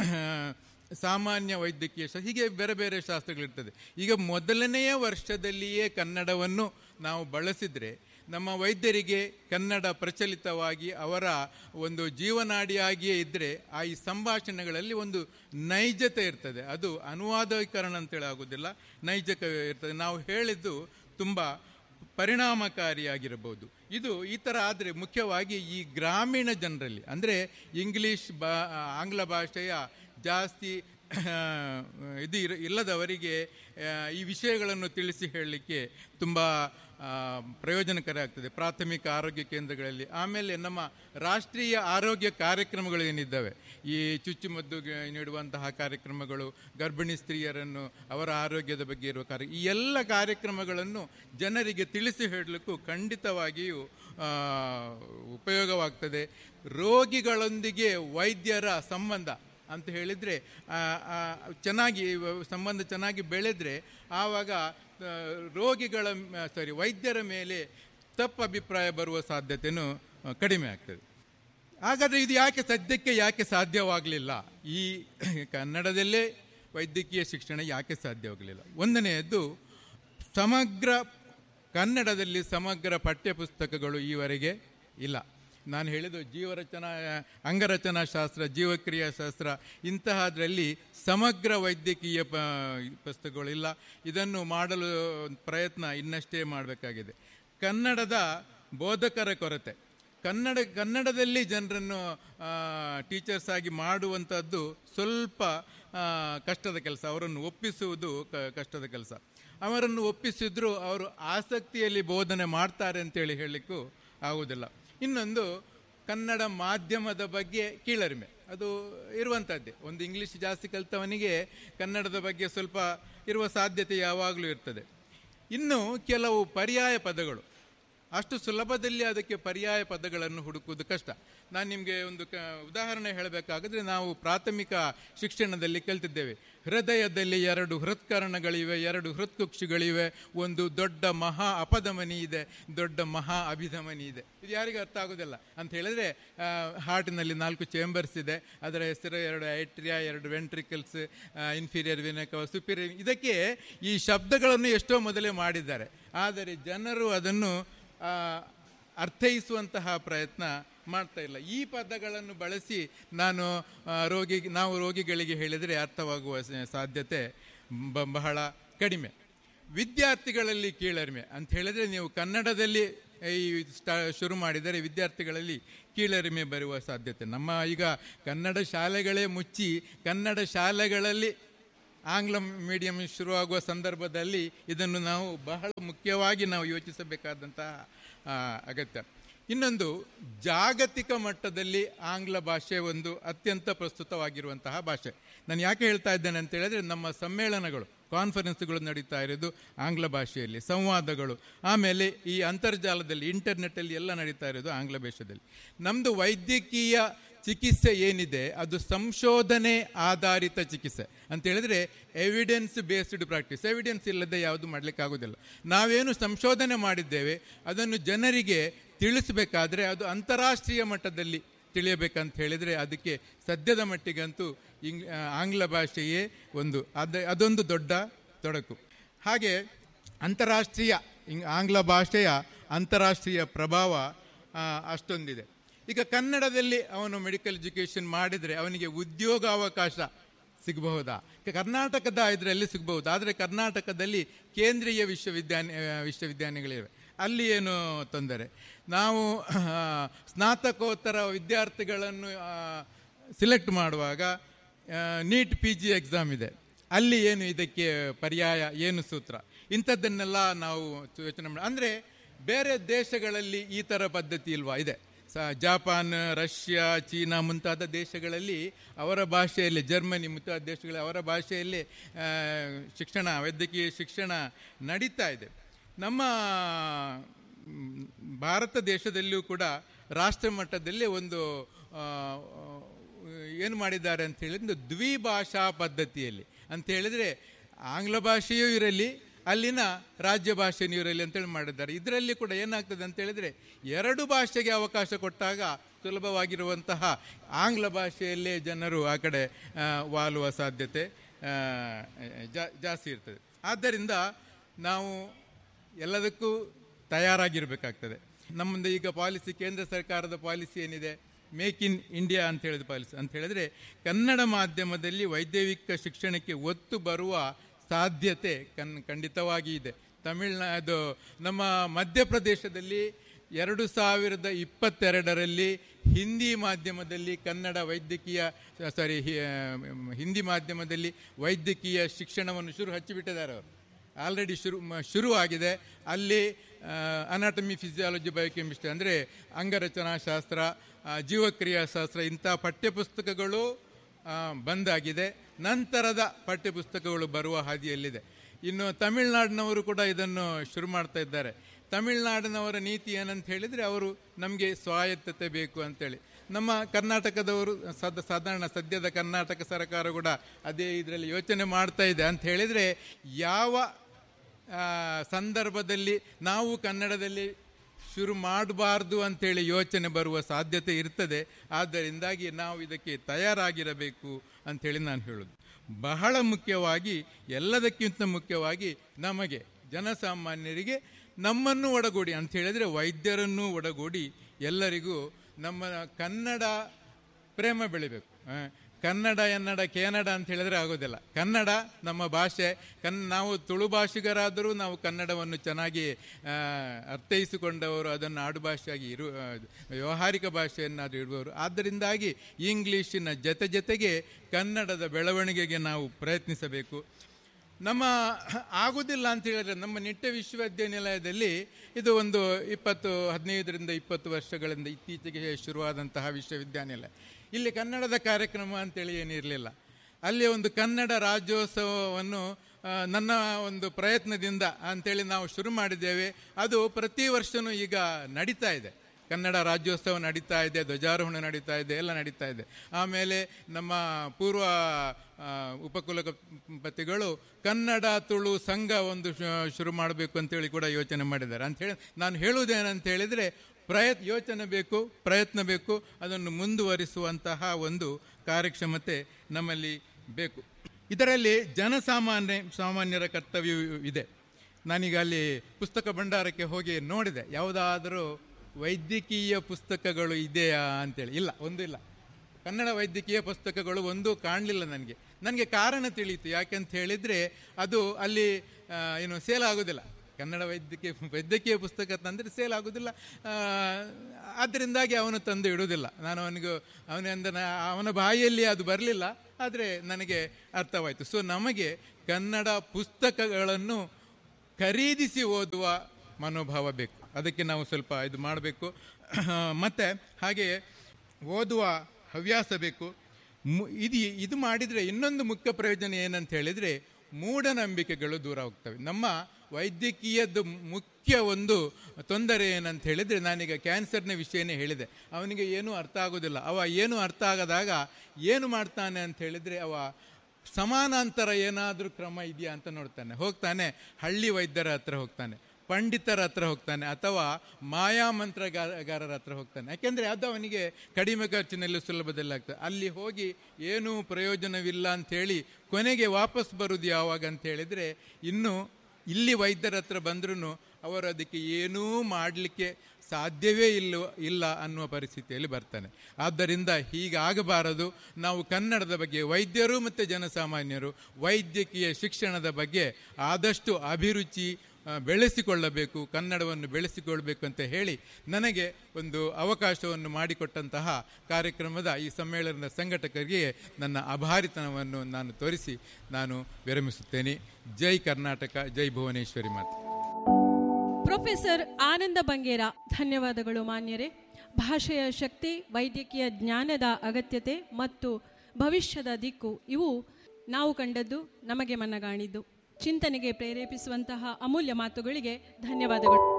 Speaker 4: ಸಾಮಾನ್ಯ ವೈದ್ಯಕೀಯ ಶಾಸ್ತ್ರ ಹೀಗೆ ಬೇರೆ ಬೇರೆ ಶಾಸ್ತ್ರಗಳಿರ್ತದೆ ಈಗ ಮೊದಲನೆಯ ವರ್ಷದಲ್ಲಿಯೇ ಕನ್ನಡವನ್ನು ನಾವು ಬಳಸಿದರೆ ನಮ್ಮ ವೈದ್ಯರಿಗೆ ಕನ್ನಡ ಪ್ರಚಲಿತವಾಗಿ ಅವರ ಒಂದು ಜೀವನಾಡಿಯಾಗಿಯೇ ಇದ್ದರೆ ಆ ಈ ಸಂಭಾಷಣೆಗಳಲ್ಲಿ ಒಂದು ನೈಜತೆ ಇರ್ತದೆ ಅದು ಅನುವಾದೀಕರಣ ಅಂತೇಳಿ ಆಗೋದಿಲ್ಲ ನೈಜಕ ಇರ್ತದೆ ನಾವು ಹೇಳಿದ್ದು ತುಂಬ ಪರಿಣಾಮಕಾರಿಯಾಗಿರಬಹುದು ಇದು ಈ ಥರ ಆದರೆ ಮುಖ್ಯವಾಗಿ ಈ ಗ್ರಾಮೀಣ ಜನರಲ್ಲಿ ಅಂದರೆ ಇಂಗ್ಲೀಷ್ ಬಾ ಆಂಗ್ಲ ಭಾಷೆಯ ಜಾಸ್ತಿ ಇದು ಇರ ಇಲ್ಲದವರಿಗೆ ಆ, ಈ ವಿಷಯಗಳನ್ನು ತಿಳಿಸಿ ಹೇಳಲಿಕ್ಕೆ ತುಂಬ ಆ, ಪ್ರಯೋಜನಕರ ಆಗ್ತದೆ ಪ್ರಾಥಮಿಕ ಆರೋಗ್ಯ ಕೇಂದ್ರಗಳಲ್ಲಿ ಆಮೇಲೆ ನಮ್ಮ ರಾಷ್ಟ್ರೀಯ ಆರೋಗ್ಯ ಕಾರ್ಯಕ್ರಮಗಳು ಏನಿದ್ದಾವೆ ಈ ಚುಚ್ಚುಮದ್ದು ಗ- ನೀಡುವಂತಹ ಕಾರ್ಯಕ್ರಮಗಳು ಗರ್ಭಿಣಿ ಸ್ತ್ರೀಯರನ್ನು ಅವರ ಆರೋಗ್ಯದ ಬಗ್ಗೆ ಇರುವ ಕಾರ್ಯ ಈ ಎಲ್ಲ ಕಾರ್ಯಕ್ರಮಗಳನ್ನು ಜನರಿಗೆ ತಿಳಿಸಿ ಹೇಳಲಿಕ್ಕೂ ಖಂಡಿತವಾಗಿಯೂ ಆ, ಉಪಯೋಗವಾಗ್ತದೆ ರೋಗಿಗಳೊಂದಿಗೆ ವೈದ್ಯರ ಸಂಬಂಧ ಅಂತ ಹೇಳಿದರೆ ಚೆನ್ನಾಗಿ ವ- ಸಂಬಂಧ ಚೆನ್ನಾಗಿ ಬೆಳೆದ್ರೆ ಆವಾಗ ಆ, ರೋಗಿಗಳ ಸಾರಿ ವೈದ್ಯರ ಮೇಲೆ ತಪ್ಪು ಅಭಿಪ್ರಾಯ ಬರುವ ಸಾಧ್ಯತೆಯೂ ಆ, ಕಡಿಮೆ ಆಗ್ತದೆ ಹಾಗಾದರೆ ಇದು ಯಾಕೆ ಸದ್ಯಕ್ಕೆ ಯಾಕೆ ಸಾಧ್ಯವಾಗಲಿಲ್ಲ ಈ ಕನ್ನಡದಲ್ಲೇ ವೈದ್ಯಕೀಯ ಶಿಕ್ಷಣ ಯಾಕೆ ಸಾಧ್ಯವಾಗಲಿಲ್ಲ ಒಂದನೆಯದ್ದು ಸಮಗ್ರ ಕನ್ನಡದಲ್ಲಿ ಸಮಗ್ರ ಪಠ್ಯಪುಸ್ತಕಗಳು ಈವರೆಗೆ ಇಲ್ಲ ನಾನು ಹೇಳಿದ್ದು ಜೀವರಚನಾ ಅಂಗರಚನಾ ಶಾಸ್ತ್ರ ಜೀವಕ್ರಿಯಾ ಶಾಸ್ತ್ರ ಇಂತಹದ್ರಲ್ಲಿ ಸಮಗ್ರ ವೈದ್ಯಕೀಯ ಪ ಪುಸ್ತಕಗಳಿಲ್ಲ ಇದನ್ನು ಮಾಡಲು ಪ್ರಯತ್ನ ಇನ್ನಷ್ಟೇ ಮಾಡಬೇಕಾಗಿದೆ ಕನ್ನಡದ ಬೋಧಕರ ಕೊರತೆ ಕನ್ನಡ ಕನ್ನಡದಲ್ಲಿ ಜನರನ್ನು ಟೀಚರ್ಸ್ ಆಗಿ ಮಾಡುವಂಥದ್ದು ಸ್ವಲ್ಪ ಆ, ಕಷ್ಟದ ಕೆಲಸ ಅವರನ್ನು ಒಪ್ಪಿಸುವುದು ಕ- ಕಷ್ಟದ ಕೆಲಸ ಅವರನ್ನು ಒಪ್ಪಿಸಿದ್ರು ಅವರು ಆಸಕ್ತಿಯಲ್ಲಿ ಬೋಧನೆ ಮಾಡ್ತಾರೆ ಅಂತೇಳಿ ಹೇಳಲಿಕ್ಕೂ ಆಗುವುದಿಲ್ಲ ಇನ್ನೊಂದು ಕನ್ನಡ ಮಾಧ್ಯಮದ ಬಗ್ಗೆ ಕೀಳರಿಮೆ ಅದು ಇರುವಂಥದ್ದೇ ಒಂದು ಇಂಗ್ಲೀಷ್ ಜಾಸ್ತಿ ಕಲಿತವನಿಗೆ ಕನ್ನಡದ ಬಗ್ಗೆ ಸ್ವಲ್ಪ ಇರುವ ಸಾಧ್ಯತೆ ಯಾವಾಗಲೂ ಇರ್ತದೆ ಇನ್ನು ಕೆಲವು ಪರ್ಯಾಯ ಪದಗಳು ಅಷ್ಟು ಸುಲಭದಲ್ಲಿ ಅದಕ್ಕೆ ಪರ್ಯಾಯ ಪದಗಳನ್ನು ಹುಡುಕುವುದು ಕಷ್ಟ ನಾನು ನಿಮಗೆ ಒಂದು ಕ ಉದಾಹರಣೆ ಹೇಳಬೇಕಾದ್ರೆ ನಾವು ಪ್ರಾಥಮಿಕ ಶಿಕ್ಷಣದಲ್ಲಿ ಕಲ್ತಿದ್ದೇವೆ ಹೃದಯದಲ್ಲಿ ಎರಡು ಹೃತ್ಕರಣಗಳಿವೆ ಎರಡು ಹೃತ್ಕುಕ್ಷಿಗಳಿವೆ ಒಂದು ದೊಡ್ಡ ಮಹಾ ಅಪಧಮನಿ ಇದೆ ದೊಡ್ಡ ಮಹಾ ಅಭಿಧಮನಿ ಇದೆ ಇದು ಯಾರಿಗೂ ಅರ್ಥ ಆಗೋದಿಲ್ಲ ಅಂತ ಹೇಳಿದ್ರೆ ಹಾರ್ಟಿನಲ್ಲಿ ನಾಲ್ಕು ಚೇಂಬರ್ಸ್ ಇದೆ ಅದರ ಹೆಸರು ಎರಡು ಐಟ್ರಿಯಾ ಎರಡು ವೆಂಟ್ರಿಕಲ್ಸ್ ಇನ್ಫೀರಿಯರ್ ವಿನಕ ಸುಪೀರಿಯರ್ ಇದಕ್ಕೆ ಈ ಶಬ್ದಗಳನ್ನು ಎಷ್ಟೋ ಮೊದಲೇ ಮಾಡಿದ್ದಾರೆ ಆದರೆ ಜನರು ಅದನ್ನು ಆ, ಅರ್ಥೈಸುವಂತಹ ಪ್ರಯತ್ನ ಮಾಡ್ತಾ ಇಲ್ಲ ಈ ಪದಗಳನ್ನು ಬಳಸಿ ನಾನು ಆ, ರೋಗಿ ನಾವು ರೋಗಿಗಳಿಗೆ ಹೇಳಿದರೆ ಅರ್ಥವಾಗುವ ಸ- ಸಾಧ್ಯತೆ ಬ- ಬಹಳ ಕಡಿಮೆ ವಿದ್ಯಾರ್ಥಿಗಳಲ್ಲಿ ಕೀಳರಿಮೆ ಅಂತ ಹೇಳಿದರೆ ನೀವು ಕನ್ನಡದಲ್ಲಿ ಈ ಸ್ಟಾ ಶುರು ಮಾಡಿದರೆ ವಿದ್ಯಾರ್ಥಿಗಳಲ್ಲಿ ಕೀಳರಿಮೆ ಬರುವ ಸಾಧ್ಯತೆ ನಮ್ಮ ಈಗ ಕನ್ನಡ ಶಾಲೆಗಳೇ ಮುಚ್ಚಿ ಕನ್ನಡ ಶಾಲೆಗಳಲ್ಲಿ ಆಂಗ್ಲ ಮೀಡಿಯಂ ಶುರುವಾಗುವ ಸಂದರ್ಭದಲ್ಲಿ ಇದನ್ನು ನಾವು ಬಹಳ ಮುಖ್ಯವಾಗಿ ನಾವು ಯೋಚಿಸಬೇಕಾದಂತಹ ಆ, ಅಗತ್ಯ ಇನ್ನೊಂದು ಜಾಗತಿಕ ಮಟ್ಟದಲ್ಲಿ ಆಂಗ್ಲ ಭಾಷೆ ಒಂದು ಅತ್ಯಂತ ಪ್ರಸ್ತುತವಾಗಿರುವಂತಹ ಭಾಷೆ ನಾನು ಯಾಕೆ ಹೇಳ್ತಾ ಇದ್ದೇನೆ ಅಂತ ಹೇಳಿದ್ರೆ ನಮ್ಮ ಸಮ್ಮೇಳನಗಳು ಕಾನ್ಫರೆನ್ಸ್ಗಳು ನಡೀತಾ ಇರೋದು ಆಂಗ್ಲ ಭಾಷೆಯಲ್ಲಿ ಸಂವಾದಗಳು ಆಮೇಲೆ ಈ ಅಂತರ್ಜಾಲದಲ್ಲಿ ಇಂಟರ್ನೆಟ್ಟಲ್ಲಿ ಎಲ್ಲ ನಡೀತಾ ಇರೋದು ಆಂಗ್ಲ ಭಾಷೆಯಲ್ಲಿ ನಮ್ಮದು ವೈದ್ಯಕೀಯ ಚಿಕಿತ್ಸೆ ಏನಿದೆ ಅದು ಸಂಶೋಧನೆ ಆಧಾರಿತ ಚಿಕಿತ್ಸೆ ಅಂತ ಹೇಳಿದ್ರೆ ಎವಿಡೆನ್ಸ್ ಬೇಸ್ಡ್ ಪ್ರಾಕ್ಟೀಸ್ ಎವಿಡೆನ್ಸ್ ಇಲ್ಲದೆ ಯಾವುದು ಮಾಡಲಿಕ್ಕೆ ಆಗೋದಿಲ್ಲ ನಾವೇನು ಸಂಶೋಧನೆ ಮಾಡಿದ್ದೇವೆ ಅದನ್ನು ಜನರಿಗೆ ತಿಳಿಸಬೇಕಾದ್ರೆ ಅದು ಅಂತಾರಾಷ್ಟ್ರೀಯ ಮಟ್ಟದಲ್ಲಿ ತಿಳಿಯಬೇಕಂತ ಹೇಳಿದರೆ ಅದಕ್ಕೆ ಸದ್ಯದ ಮಟ್ಟಿಗಂತೂ ಇಂಗ್ ಆ, ಆಂಗ್ಲ ಭಾಷೆಯೇ ಒಂದು ಅದ ಅದೊಂದು ದೊಡ್ಡ ತೊಡಕು ಹಾಗೆ ಅಂತಾರಾಷ್ಟ್ರೀಯ ಇಂಗ್ ಆಂಗ್ಲ ಭಾಷೆಯ ಅಂತಾರಾಷ್ಟ್ರೀಯ ಪ್ರಭಾವ ಆ, ಅಷ್ಟೊಂದಿದೆ ಈಗ ಕನ್ನಡದಲ್ಲಿ ಅವನು ಮೆಡಿಕಲ್ ಎಜುಕೇಷನ್ ಮಾಡಿದರೆ ಅವನಿಗೆ ಉದ್ಯೋಗಾವಕಾಶ ಸಿಗಬಹುದಾ ಕ- ಕರ್ನಾಟಕದ ಇದರಲ್ಲಿ ಸಿಗಬಹುದು ಆದರೆ ಕರ್ನಾಟಕದಲ್ಲಿ ಕೇಂದ್ರೀಯ ವಿಶ್ವವಿದ್ಯಾನಿ ಆ, ವಿಶ್ವವಿದ್ಯಾನಿಗಳಿವೆ ಅಲ್ಲಿ ಏನು ತೊಂದರೆ ನಾವು ಆ, ಸ್ನಾತಕೋತ್ತರ ವಿದ್ಯಾರ್ಥಿಗಳನ್ನು ಸಿಲೆಕ್ಟ್ ಮಾಡುವಾಗ ನೀಟ್ ಪಿ ಜಿ ಎಕ್ಸಾಮ್ ಇದೆ ಅಲ್ಲಿ ಏನು ಇದಕ್ಕೆ ಪರ್ಯಾಯ ಏನು ಸೂತ್ರ ಇಂಥದ್ದನ್ನೆಲ್ಲ ನಾವು ಯೋಚನೆ ಮಾಡಿ ಅಂದರೆ ಬೇರೆ ದೇಶಗಳಲ್ಲಿ ಈ ಥರ ಪದ್ಧತಿ ಇಲ್ವಾ ಇದೆ ಸ ಜಪಾನ್ ರಷ್ಯಾ ಚೀನಾ ಮುಂತಾದ ದೇಶಗಳಲ್ಲಿ ಅವರ ಭಾಷೆಯಲ್ಲಿ ಜರ್ಮನಿ ಮುಂತಾದ ದೇಶಗಳಲ್ಲಿ ಅವರ ಭಾಷೆಯಲ್ಲಿ ಆ, ಶಿಕ್ಷಣ ವೈದ್ಯಕೀಯ ಶಿಕ್ಷಣ ನಡೀತಾ ಇದೆ ನಮ್ಮ ಮ್, ಭಾರತ ದೇಶದಲ್ಲಿಯೂ ಕೂಡ ರಾಷ್ಟ್ರ ಮಟ್ಟದಲ್ಲಿ ಒಂದು ಆ, ಏನು ಮಾಡಿದ್ದಾರೆ ಅಂತ ಹೇಳಿದ್ರೆ ದ್ವಿಭಾಷಾ ಪದ್ಧತಿಯಲ್ಲಿ ಅಂತ ಹೇಳಿದರೆ ಆಂಗ್ಲ ಭಾಷೆಯೂ ಇರಲಿ ಅಲ್ಲಿನ ರಾಜ್ಯ ಭಾಷೆಯೂ ಇರಲಿ ಅಂತೇಳಿ ಮಾಡಿದ್ದಾರೆ ಇದರಲ್ಲಿ ಕೂಡ ಏನಾಗ್ತದೆ ಅಂತ ಹೇಳಿದರೆ ಎರಡು ಭಾಷೆಗೆ ಅವಕಾಶ ಕೊಟ್ಟಾಗ ಸುಲಭವಾಗಿರುವಂತಹ ಆಂಗ್ಲ ಭಾಷೆಯಲ್ಲೇ ಜನರು ಆ ಕಡೆ ಆ, ವಾಲುವ ಸಾಧ್ಯತೆ ಆ, ಜಾ ಜಾಸ್ತಿ ಇರ್ತದೆ ಆದ್ದರಿಂದ ನಾವು ಎಲ್ಲದಕ್ಕೂ ತಯಾರಾಗಿರಬೇಕಾಗ್ತದೆ ನಮ್ಮದು ಈಗ ಪಾಲಿಸಿ ಕೇಂದ್ರ ಸರ್ಕಾರದ ಪಾಲಿಸಿ ಏನಿದೆ ಮೇಕ್ ಇನ್ ಇಂಡಿಯಾ ಅಂತ ಹೇಳಿದ ಪಾಲಿಸಿ ಅಂತ ಹೇಳಿದ್ರೆ ಕನ್ನಡ ಮಾಧ್ಯಮದಲ್ಲಿ ವೈದ್ಯವಿಕ ಶಿಕ್ಷಣಕ್ಕೆ ಒತ್ತು ಬರುವ ಸಾಧ್ಯತೆ ಕನ್ ಖಂಡಿತವಾಗಿ ಇದೆ ತಮಿಳ್ನಾಡು ನಮ್ಮ ಮಧ್ಯಪ್ರದೇಶದಲ್ಲಿ ಎರಡು ಸಾವಿರದ ಇಪ್ಪತ್ತೆರಡರಲ್ಲಿ ಹಿಂದಿ ಮಾಧ್ಯಮದಲ್ಲಿ ಕನ್ನಡ ವೈದ್ಯಕೀಯ ಸಾರಿ ಹಿಂದಿ ಮಾಧ್ಯಮದಲ್ಲಿ ವೈದ್ಯಕೀಯ ಶಿಕ್ಷಣವನ್ನು ಶುರು ಹಚ್ಚಿಬಿಟ್ಟಿದ್ದಾರೆ ಅವರು ಆಲ್ರೆಡಿ ಶುರು ಮ- ಶುರುವಾಗಿದೆ ಅಲ್ಲಿ ಅನಾಟಮಿ ಫಿಸಿಯಾಲಜಿ ಬಯೋಕೆಮಿಸ್ಟ್ರಿ ಅಂದರೆ ಅಂಗರಚನಾಶಾಸ್ತ್ರ ಆ, ಜೀವಕ್ರಿಯಾಶಾಸ್ತ್ರ ಇಂಥ ಪಠ್ಯಪುಸ್ತಕಗಳು ಆ, ಬಂದಾಗಿದೆ ನಂತರದ ಪಠ್ಯಪುಸ್ತಕಗಳು ಬರುವ ಹಾದಿಯಲ್ಲಿದೆ ಇನ್ನು ತಮಿಳುನಾಡಿನವರು ಕೂಡ ಇದನ್ನು ಶುರು ಮಾಡ್ತಾ ಇದ್ದಾರೆ ತಮಿಳುನಾಡಿನವರ ನೀತಿ ಏನಂತ ಹೇಳಿದರೆ ಅವರು ನಮಗೆ ಸ್ವಾಯತ್ತತೆ ಬೇಕು ಅಂತೇಳಿ ನಮ್ಮ ಕರ್ನಾಟಕದವರು ಸದ ಸಾಧಾರಣ ಸದ್ಯದ ಕರ್ನಾಟಕ ಸರ್ಕಾರ ಕೂಡ ಅದೇ ಇದರಲ್ಲಿ ಯೋಚನೆ ಮಾಡ್ತಾ ಇದೆ ಅಂತ ಹೇಳಿದರೆ ಯಾವ ಆ, ಸಂದರ್ಭದಲ್ಲಿ ನಾವು ಕನ್ನಡದಲ್ಲಿ ಶುರು ಮಾಡಬಾರ್ದು ಅಂತೇಳಿ ಯೋಚನೆ ಬರುವ ಸಾಧ್ಯತೆ ಇರ್ತದೆ ಆದ್ದರಿಂದಾಗಿ ನಾವು ಇದಕ್ಕೆ ತಯಾರಾಗಿರಬೇಕು ಅಂಥೇಳಿ ನಾನು ಹೇಳೋದು ಬಹಳ ಮುಖ್ಯವಾಗಿ ಎಲ್ಲದಕ್ಕಿಂತ ಮುಖ್ಯವಾಗಿ ನಮಗೆ ಜನಸಾಮಾನ್ಯರಿಗೆ ನಮ್ಮನ್ನು ಒಡಗೂಡಿ ಅಂತ ಹೇಳಿದರೆ ವೈದ್ಯರನ್ನು ಒಡಗೂಡಿ ಎಲ್ಲರಿಗೂ ನಮ್ಮ ಕನ್ನಡ ಪ್ರೇಮ ಬೆಳಿಬೇಕು ಆ, ಕನ್ನಡ ಎನ್ನಡ ಕೇನಡ ಅಂತ ಹೇಳಿದ್ರೆ ಆಗೋದಿಲ್ಲ ಕನ್ನಡ ನಮ್ಮ ಭಾಷೆ ಕನ್ ನಾವು ತುಳು ಭಾಷಿಗರಾದರೂ ನಾವು ಕನ್ನಡವನ್ನು ಚೆನ್ನಾಗಿ ಆ, ಅರ್ಥೈಸಿಕೊಂಡವರು ಅದನ್ನು ಆಡುಭಾಷೆಯಾಗಿ ಇರು ಆ, ವ್ಯಾವಹಾರಿಕ ಭಾಷೆಯನ್ನಾದರೂ ಇಡುವವರು ಆದ್ದರಿಂದಾಗಿ ಇಂಗ್ಲೀಷಿನ ಜೊತೆ ಜೊತೆಗೆ ಕನ್ನಡದ ಬೆಳವಣಿಗೆಗೆ ನಾವು ಪ್ರಯತ್ನಿಸಬೇಕು ನಮ್ಮ ಆಗುವುದಿಲ್ಲ ಅಂತ ಹೇಳಿದ್ರೆ ನಮ್ಮ ನಿಟ್ಟೆ ವಿಶ್ವವಿದ್ಯಾನಿಲಯದಲ್ಲಿ ಇದು ಒಂದು ಇಪ್ಪತ್ತು ಹದಿನೈದರಿಂದ ಇಪ್ಪತ್ತು ವರ್ಷಗಳಿಂದ ಇತ್ತೀಚೆಗೆ ಶುರುವಾದಂತಹ ವಿಶ್ವವಿದ್ಯಾನಿಲಯ ಇಲ್ಲಿ ಕನ್ನಡದ ಕಾರ್ಯಕ್ರಮ ಅಂತೇಳಿ ಏನಿರಲಿಲ್ಲ ಅಲ್ಲಿ ಒಂದು ಕನ್ನಡ ರಾಜ್ಯೋತ್ಸವವನ್ನು ಆ, ನನ್ನ ಒಂದು ಪ್ರಯತ್ನದಿಂದ ಅಂತೇಳಿ ನಾವು ಶುರು ಮಾಡಿದ್ದೇವೆ ಅದು ಪ್ರತಿ ವರ್ಷವೂ ಈಗ ನಡೀತಾ ಇದೆ ಕನ್ನಡ ರಾಜ್ಯೋತ್ಸವ ನಡೀತಾ ಇದೆ ಧ್ವಜಾರೋಹಣ ನಡೀತಾ ಇದೆ ಎಲ್ಲ ನಡೀತಾ ಇದೆ ಆಮೇಲೆ ನಮ್ಮ ಪೂರ್ವ ಆ, ಉಪಕುಲಪತಿಗಳು ಕನ್ನಡ ತುಳು ಸಂಘ ಒಂದು ಶು- ಶುರು ಮಾಡಬೇಕು ಅಂತೇಳಿ ಕೂಡ ಯೋಚನೆ ಮಾಡಿದ್ದಾರೆ ಅಂಥೇಳಿ ನಾನು ಹೇಳುವುದೇನಂತ ಹೇಳಿದರೆ ಪ್ರಯತ್ ಯೋಚನೆ ಬೇಕು ಪ್ರಯತ್ನ ಬೇಕು ಅದನ್ನು ಮುಂದುವರಿಸುವಂತಹ ಒಂದು ಕಾರ್ಯಕ್ಷಮತೆ ನಮ್ಮಲ್ಲಿ ಬೇಕು ಇದರಲ್ಲಿ ಜನಸಾಮಾನ್ಯ ಸಾಮಾನ್ಯರ ಕರ್ತವ್ಯವೂ ಇದೆ ನಾನೀಗ ಅಲ್ಲಿ ಪುಸ್ತಕ ಭಂಡಾರಕ್ಕೆ ಹೋಗಿ ನೋಡಿದೆ ಯಾವುದಾದರೂ ವೈದ್ಯಕೀಯ ಪುಸ್ತಕಗಳು ಇದೆಯಾ ಅಂತೇಳಿ ಇಲ್ಲ ಒಂದು ಇಲ್ಲ ಕನ್ನಡ ವೈದ್ಯಕೀಯ ಪುಸ್ತಕಗಳು ಒಂದು ಕಾಣಲಿಲ್ಲ ನನಗೆ ನನಗೆ ಕಾರಣ ತಿಳಿಯಿತು ಯಾಕೆಂತ ಹೇಳಿದರೆ ಅದು ಅಲ್ಲಿ ಆ, ಏನು ಸೇಲ್ ಆಗೋದಿಲ್ಲ ಕನ್ನಡ ವೈದ್ಯಕೀಯ ವೈದ್ಯಕೀಯ ಪುಸ್ತಕ ತಂದರೆ ಸೇಲ್ ಆಗೋದಿಲ್ಲ ಆ, ಆದ್ದರಿಂದಾಗಿ ಅವನು ತಂದು ಇಡುವುದಿಲ್ಲ ನಾನು ಅವನಿಗೂ ಅವನಿಂದ ಅವನ ಬಾಯಿಯಲ್ಲಿ ಅದು ಬರಲಿಲ್ಲ ಆದರೆ ನನಗೆ ಅರ್ಥವಾಯಿತು ಸೊ ನಮಗೆ ಕನ್ನಡ ಪುಸ್ತಕಗಳನ್ನು ಖರೀದಿಸಿ ಓದುವ ಮನೋಭಾವ ಬೇಕು ಅದಕ್ಕೆ ನಾವು ಸ್ವಲ್ಪ ಇದು ಮಾಡಬೇಕು ಮತ್ತು ಹಾಗೆ ಓದುವ ಹವ್ಯಾಸ ಬೇಕು ಮು- ಇದು ಇದು ಮಾಡಿದರೆ ಇನ್ನೊಂದು ಮುಖ್ಯ ಪ್ರಯೋಜನ ಏನಂತ ಹೇಳಿದರೆ ಮೂಢನಂಬಿಕೆಗಳು ದೂರ ಹೋಗ್ತವೆ ನಮ್ಮ ವೈದ್ಯಕೀಯದ್ದು ಮುಖ್ಯ ಒಂದು ತೊಂದರೆ ಏನಂತ ಹೇಳಿದರೆ ನಾನೀಗ ಕ್ಯಾನ್ಸರ್ನ ವಿಷಯನೇ ಹೇಳಿದೆ ಅವನಿಗೆ ಏನೂ ಅರ್ಥ ಆಗೋದಿಲ್ಲ ಅವ ಏನು ಅರ್ಥ ಆಗದಾಗ ಏನು ಮಾಡ್ತಾನೆ ಅಂತ ಹೇಳಿದರೆ ಅವ ಸಮಾನಾಂತರ ಏನಾದರೂ ಕ್ರಮ ಇದೆಯಾ ಅಂತ ನೋಡ್ತಾನೆ ಹೋಗ್ತಾನೆ ಹಳ್ಳಿ ವೈದ್ಯರ ಹತ್ರ ಹೋಗ್ತಾನೆ ಪಂಡಿತರ ಹತ್ರ ಹೋಗ್ತಾನೆ ಅಥವಾ ಮಾಯಾ ಮಂತ್ರಗಾರರ ಹತ್ರ ಹೋಗ್ತಾನೆ ಯಾಕೆಂದರೆ ಅದು ಅವನಿಗೆ ಕಡಿಮೆ ಖರ್ಚಿನಲ್ಲಿ ಸುಲಭದಲ್ಲಿ ಆಗ್ತದೆ ಅಲ್ಲಿ ಹೋಗಿ ಏನೂ ಪ್ರಯೋಜನವಿಲ್ಲ ಅಂಥೇಳಿ ಕೊನೆಗೆ ವಾಪಸ್ ಬರುವುದು ಯಾವಾಗ ಅಂತ ಹೇಳಿದರೆ ಇನ್ನು ಇಲ್ಲಿ ವೈದ್ಯರ ಹತ್ರ ಬಂದ್ರೂ ಅವರು ಅದಕ್ಕೆ ಏನೂ ಮಾಡಲಿಕ್ಕೆ ಸಾಧ್ಯವೇ ಇಲ್ಲ ಇಲ್ಲ ಅನ್ನುವ ಪರಿಸ್ಥಿತಿಯಲ್ಲಿ ಬರ್ತಾನೆ ಆದ್ದರಿಂದ ಹೀಗಾಗಬಾರದು ನಾವು ಕನ್ನಡದ ಬಗ್ಗೆ ವೈದ್ಯರು ಮತ್ತು ಜನಸಾಮಾನ್ಯರು ವೈದ್ಯಕೀಯ ಶಿಕ್ಷಣದ ಬಗ್ಗೆ ಆದಷ್ಟು ಅಭಿರುಚಿ ಆ, ಬೆಳೆಸಿಕೊಳ್ಳಬೇಕು ಕನ್ನಡವನ್ನು ಬೆಳೆಸಿಕೊಳ್ಬೇಕು ಅಂತ ಹೇಳಿ ನನಗೆ ಒಂದು ಅವಕಾಶವನ್ನು ಮಾಡಿಕೊಟ್ಟಂತಹ ಕಾರ್ಯಕ್ರಮದ ಈ ಸಮ್ಮೇಳನದ ಸಂಘಟಕರಿಗೆ ನನ್ನ ಅಭಾರಿತನವನ್ನು ನಾನು ತೋರಿಸಿ ನಾನು ವಿರಮಿಸುತ್ತೇನೆ ಜೈ ಕರ್ನಾಟಕ ಜೈ ಭುವನೇಶ್ವರಿ ಮಾತೆ
Speaker 3: ಪ್ರೊಫೆಸರ್ ಆನಂದ ಬಂಗೇರ ಧನ್ಯವಾದಗಳು ಮಾನ್ಯರೇ ಭಾಷೆಯ ಶಕ್ತಿ ವೈದ್ಯಕೀಯ ಜ್ಞಾನದ ಅಗತ್ಯತೆ ಮತ್ತು ಭವಿಷ್ಯದ ದಿಕ್ಕು ಇವು ನಾವು ಕಂಡದ್ದು ನಮಗೆ ಮನಗಾಣಿದ್ದು ಚಿಂತನೆಗೆ ಪ್ರೇರೇಪಿಸುವಂತಹ ಅಮೂಲ್ಯ ಮಾತುಗಳಿಗೆ ಧನ್ಯವಾದಗಳು